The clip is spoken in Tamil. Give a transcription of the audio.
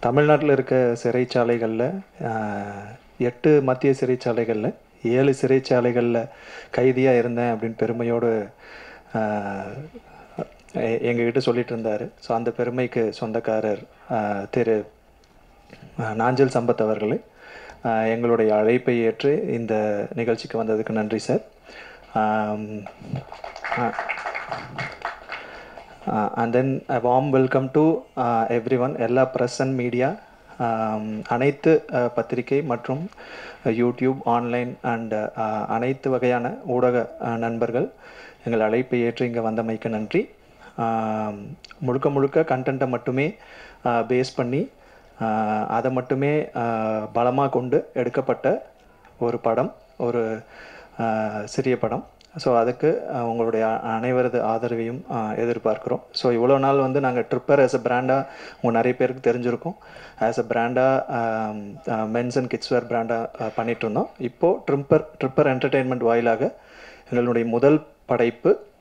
தமிழ்நாட்டில் இருக்க சிறைச்சாலைகளில் எட்டு மத்திய சிறைச்சாலைகளில் ஏழு சிறைச்சாலைகளில் கைதியாக இருந்தேன் அப்படின்னு பெருமையோடு ஆஹ், எ- எங்ககிட்ட சொல்லிட்டு இருந்தார் ஸோ அந்த பெருமைக்கு சொந்தக்காரர் ஆஹ், திரு ஆஹ், நாஞ்சல் சம்பத் அவர்களே ஆஹ், எங்களுடைய அழைப்பை ஏற்று இந்த நிகழ்ச்சிக்கு வந்ததுக்கு நன்றி சார் ஆம், ah, and then warm welcome to everyone எல்லா ப்ரெஸ் அண்ட் மீடியா அனைத்து uh, பத்திரிகை மற்றும் யூடியூப் ஆன்லைன் அண்ட் அனைத்து வகையான ஊடக uh, நண்பர்கள் எங்கள் அழைப்பை ஏற்று இங்கே வந்தமைக்கு நன்றி ஆம், முழுக்க முழுக்க கண்டென்ட்டை மட்டுமே பேஸ் பண்ணி uh, அதை மட்டுமே பலமாக கொண்டு எடுக்கப்பட்ட ஒரு படம் ஒரு uh, சிறிய படம் ஸோ அதுக்கு அஹ், உங்களுடைய அ- அனைவரது ஆதரவையும் அஹ், எதிர்பார்க்கிறோம் ஸோ இவ்வளோ நாள் வந்து நாங்கள் ட்ரிப்பர் ஆஸ் அ பிராண்டாக உங்க நிறைய பேருக்கு தெரிஞ்சிருக்கும் ஆஸ் அ பிராண்டாக மென்ஸ் அண்ட் கிட்ஸ் வேர் பிராண்டாக பண்ணிட்டு இருந்தோம் இப்போது ட்ரிப்பர் ட்ரிப்பர் என்டர்டெயின்மெண்ட் வாயிலாக எங்களுடைய முதல் படைப்பு